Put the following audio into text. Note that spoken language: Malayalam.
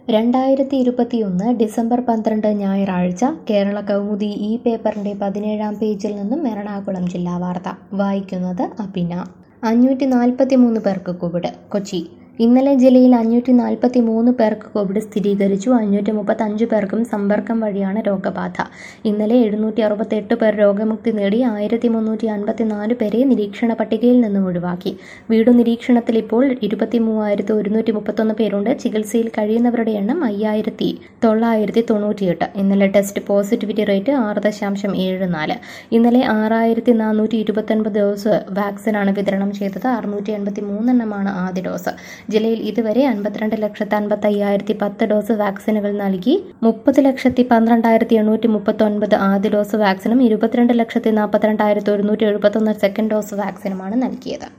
രണ്ടായിരത്തി ഇരുപത്തിയൊന്ന് ഡിസംബർ പന്ത്രണ്ട് ഞായറാഴ്ച കേരള കൗമുദി ഈ പേപ്പറിന്റെ പതിനേഴാം പേജിൽ നിന്നും എറണാകുളം ജില്ലാ വാർത്ത വായിക്കുന്നത് അപിന അഞ്ഞൂറ്റി നാൽപ്പത്തി മൂന്ന് പേർക്ക് കോവിഡ് കൊച്ചി ഇന്നലെ ജില്ലയിൽ അഞ്ഞൂറ്റി നാൽപ്പത്തി മൂന്ന് പേർക്ക് കോവിഡ് സ്ഥിരീകരിച്ചു അഞ്ഞൂറ്റി മുപ്പത്തഞ്ച് പേർക്കും സമ്പർക്കം വഴിയാണ് രോഗബാധ ഇന്നലെ എഴുന്നൂറ്റി അറുപത്തെട്ട് പേർ രോഗമുക്തി നേടി ആയിരത്തി മുന്നൂറ്റി അൻപത്തി നാല് പേരെ നിരീക്ഷണ പട്ടികയിൽ നിന്നും ഒഴിവാക്കി വീടു നിരീക്ഷണത്തിൽ ഇപ്പോൾ ഇരുപത്തി മൂവായിരത്തി ഒരുന്നൂറ്റി മുപ്പത്തൊന്ന് പേരുണ്ട് ചികിത്സയിൽ കഴിയുന്നവരുടെ എണ്ണം അയ്യായിരത്തി തൊള്ളായിരത്തി തൊണ്ണൂറ്റിയെട്ട് ഇന്നലെ ടെസ്റ്റ് പോസിറ്റിവിറ്റി റേറ്റ് ആറ് ദശാംശം ഏഴ് നാല് ഇന്നലെ ആറായിരത്തി നാനൂറ്റി ഇരുപത്തൊൻപത് ഡോസ് വാക്സിനാണ് വിതരണം ചെയ്തത് അറുന്നൂറ്റി എൺപത്തി മൂന്നെണ്ണമാണ് ആദ്യ ഡോസ് ജില്ലയിൽ ഇതുവരെ അൻപത്തിരണ്ട് ലക്ഷത്തി അൻപത്തി അയ്യായിരത്തി പത്ത് ഡോസ് വാക്സിനുകൾ നൽകി മുപ്പത് ലക്ഷത്തി പന്ത്രണ്ടായിരത്തി എണ്ണൂറ്റി മുപ്പത്തി ഒൻപത് ആദ്യ ഡോസ് വാക്സിനും ഇരുപത്തിരണ്ട് ലക്ഷത്തി നാൽപ്പത്തിരണ്ടായിരത്തി ഒരുന്നൂറ്റി എഴുപത്തൊന്ന് സെക്കൻഡ് ഡോസ് വാക്സിനുമാണ് നൽകിയത്